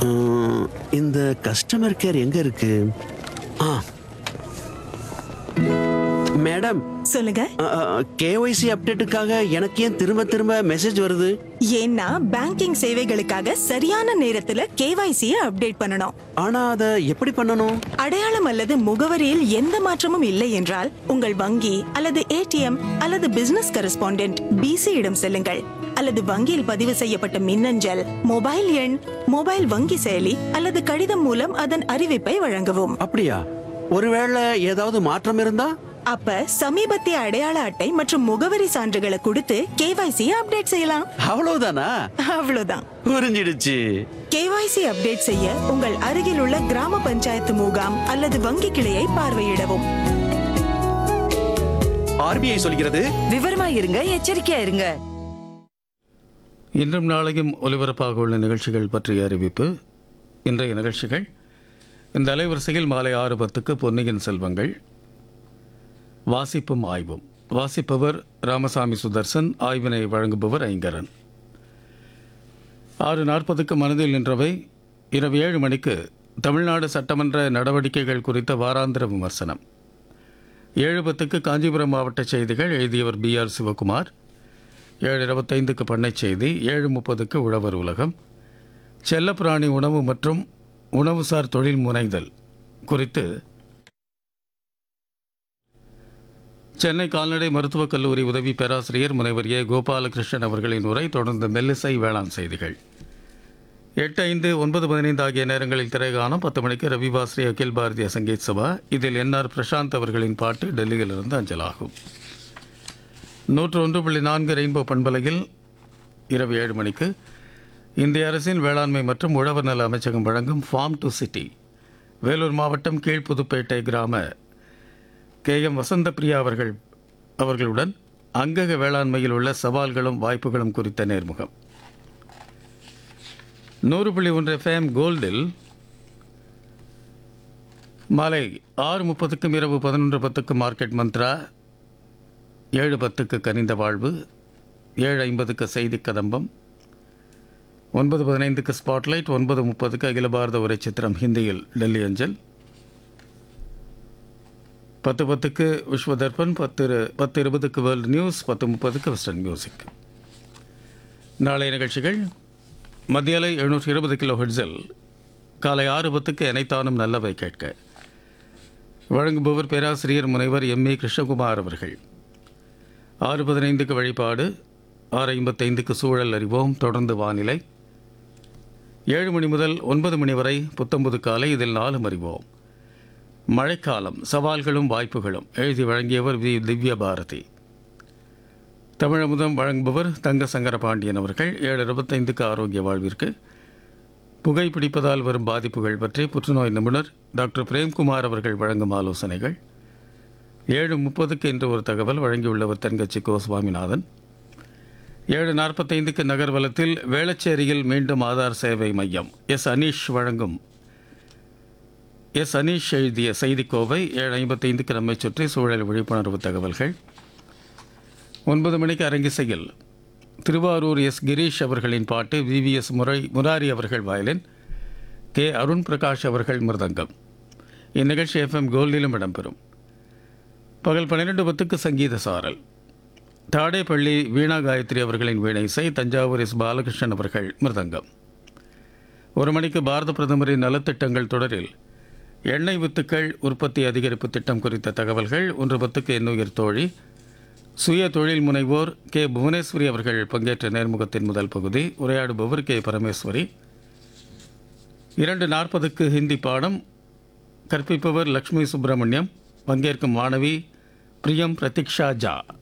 உம், இந்த customer care எங்க இருக்கு ஆ மேடம் சொல்லுங்க கேஒய்சி அப்டேட்டுக்காக எனக்கு ஏன் திரும்ப திரும்ப மெசேஜ் வருது ஏன்னா பேங்கிங் சேவைகளுக்காக சரியான நேரத்துல கேவைசியை அப்டேட் பண்ணணும் ஆனா அதை எப்படி பண்ணணும் அடையாளம் அல்லது முகவரியில் எந்த மாற்றமும் இல்லை என்றால் உங்கள் வங்கி அல்லது ஏடிஎம் அல்லது பிசினஸ் கரஸ்பாண்டென்ட் பிசி இடம் செல்லுங்கள் அல்லது வங்கியில் பதிவு செய்யப்பட்ட மின்னஞ்சல் மொபைல் எண் மொபைல் வங்கி செயலி அல்லது கடிதம் மூலம் அதன் அறிவிப்பை வழங்கவும் அப்படியா ஒருவேளை ஏதாவது மாற்றம் இருந்தா அப்ப சமீபத்திய அடையாள அட்டை மற்றும் முகவரி சான்றுகளை கொடுத்து கேவைசி அப்டேட் செய்யலாம் அவ்வளவுதானா அவ்வளவுதான் புரிஞ்சிடுச்சு கேவைசி அப்டேட் செய்ய உங்கள் அருகில் உள்ள கிராம பஞ்சாயத்து முகாம் அல்லது வங்கி கிளையை பார்வையிடவும் ஆர்பிஐ சொல்கிறது விவரமா இருங்க எச்சரிக்கையா இருங்க இன்றும் நாளையும் ஒலிபரப்பாக உள்ள நிகழ்ச்சிகள் பற்றிய அறிவிப்பு இன்றைய நிகழ்ச்சிகள் இந்த அலைவரிசையில் மாலை ஆறு பத்துக்கு பொன்னியின் செல்வங்கள் வாசிப்பும் ஆய்வும் வாசிப்பவர் ராமசாமி சுதர்சன் ஆய்வினை வழங்குபவர் ஐங்கரன் ஆறு நாற்பதுக்கு மனதில் நின்றவை இரவு ஏழு மணிக்கு தமிழ்நாடு சட்டமன்ற நடவடிக்கைகள் குறித்த வாராந்திர விமர்சனம் ஏழு பத்துக்கு காஞ்சிபுரம் மாவட்ட செய்திகள் எழுதியவர் பி ஆர் சிவகுமார் ஏழு இருபத்தைந்துக்கு பண்ணைச் செய்தி ஏழு முப்பதுக்கு உழவர் உலகம் செல்லப்பிராணி உணவு மற்றும் உணவுசார் தொழில் முனைதல் குறித்து சென்னை கால்நடை மருத்துவக் கல்லூரி உதவி பேராசிரியர் முனைவர் ஏ கோபாலகிருஷ்ணன் அவர்களின் உரை தொடர்ந்து மெல்லிசை வேளாண் செய்திகள் எட்டு ஐந்து ஒன்பது பதினைந்து ஆகிய நேரங்களில் திரைகாணும் பத்து மணிக்கு ரவிவாஸ்ரீ அகில் பாரதிய சங்கீத் சபா இதில் என்ஆர் பிரசாந்த் அவர்களின் பாட்டு டெல்லியிலிருந்து அஞ்சலாகும் நூற்று ஒன்று புள்ளி நான்கு ரெயின்போ பண்பலையில் இரவு ஏழு மணிக்கு இந்திய அரசின் வேளாண்மை மற்றும் உழவர் நல அமைச்சகம் வழங்கும் ஃபார்ம் டு சிட்டி வேலூர் மாவட்டம் கீழ்ப்புதுப்பேட்டை கிராம கே எம் வசந்தபிரியா அவர்கள் அவர்களுடன் அங்கக வேளாண்மையில் உள்ள சவால்களும் வாய்ப்புகளும் குறித்த நேர்முகம் நூறு புள்ளி ஒன்று எஃப்எம் கோல்டில் மாலை ஆறு முப்பதுக்கும் இரவு பதினொன்று பத்துக்கு மார்க்கெட் மந்த்ரா ஏழு பத்துக்கு கனிந்த வாழ்வு ஏழு ஐம்பதுக்கு செய்தி கதம்பம் ஒன்பது பதினைந்துக்கு ஸ்பாட்லைட் ஒன்பது முப்பதுக்கு அகில பாரத உரை சித்திரம் ஹிந்தியில் டெல்லி அஞ்சல் பத்து பத்துக்கு விஸ்வ தர்பன் பத்து இரு- பத்து இருபதுக்கு வேர்ல்டு நியூஸ் பத்து முப்பதுக்கு வெஸ்டர்ன் மியூசிக் நாளைய நிகழ்ச்சிகள் மத்தியாலை எழுநூற்றி இருபது கிலோ ஹெட்ஸில் காலை ஆறு பத்துக்கு எனைத்தானும் நல்லவை கேட்க வழங்குபவர் பேராசிரியர் முனைவர் எம் ஏ கிருஷ்ணகுமார் அவர்கள் ஆறு பதினைந்துக்கு வழிபாடு ஆறு ஐம்பத்தைந்துக்கு சூழல் அறிவோம் தொடர்ந்து வானிலை ஏழு மணி முதல் ஒன்பது மணி வரை புத்தம்புது காலை இதில் நாலும் அறிவோம் மழைக்காலம் சவால்களும் வாய்ப்புகளும் எழுதி வழங்கியவர் வி திவ்ய பாரதி தமிழமுதம் வழங்குபவர் தங்க சங்கர பாண்டியன் அவர்கள் ஏழு இருபத்தைந்துக்கு ஆரோக்கிய வாழ்விற்கு புகைப்பிடிப்பதால் வரும் பாதிப்புகள் பற்றி புற்றுநோய் நிபுணர் டாக்டர் பிரேம்குமார் அவர்கள் வழங்கும் ஆலோசனைகள் ஏழு முப்பதுக்கு இன்று ஒரு தகவல் வழங்கியுள்ளவர் தென்கட்சி கோ சுவாமிநாதன் ஏழு நாற்பத்தைந்துக்கு நகர்வலத்தில் வேளச்சேரியில் மீண்டும் ஆதார் சேவை மையம் எஸ் அனீஷ் வழங்கும் எஸ் அனீஷ் எழுதிய செய்திக்கோவை ஏழு ஐம்பத்தைந்துக்கு நம்மை சுற்றி சூழல் விழிப்புணர்வு தகவல்கள் ஒன்பது மணிக்கு அரங்கிசையில் திருவாரூர் எஸ் கிரீஷ் அவர்களின் பாட்டு விவிஎஸ் முறை முராரி அவர்கள் வயலின் கே அருண் பிரகாஷ் அவர்கள் மிருதங்கம் இந்நிகழ்ச்சி எஃப்எம் கோல்டிலும் இடம்பெறும் பகல் பன்னிரெண்டு பத்துக்கு சங்கீத சாரல் தாடேப்பள்ளி வீணா காயத்ரி அவர்களின் வீணை இசை தஞ்சாவூர் எஸ் பாலகிருஷ்ணன் அவர்கள் மிருதங்கம் ஒரு மணிக்கு பாரத பிரதமரின் நலத்திட்டங்கள் தொடரில் எண்ணெய் வித்துக்கள் உற்பத்தி அதிகரிப்பு திட்டம் குறித்த தகவல்கள் ஒன்று பத்துக்கு எண்ணுயிர் தோழி சுய தொழில் முனைவோர் கே புவனேஸ்வரி அவர்கள் பங்கேற்ற நேர்முகத்தின் முதல் பகுதி உரையாடுபவர் கே பரமேஸ்வரி இரண்டு நாற்பதுக்கு ஹிந்தி பாடம் கற்பிப்பவர் லக்ஷ்மி சுப்பிரமணியம் பங்கேற்கும் மாணவி பிரியம் பிரதீக்ஷா ஜா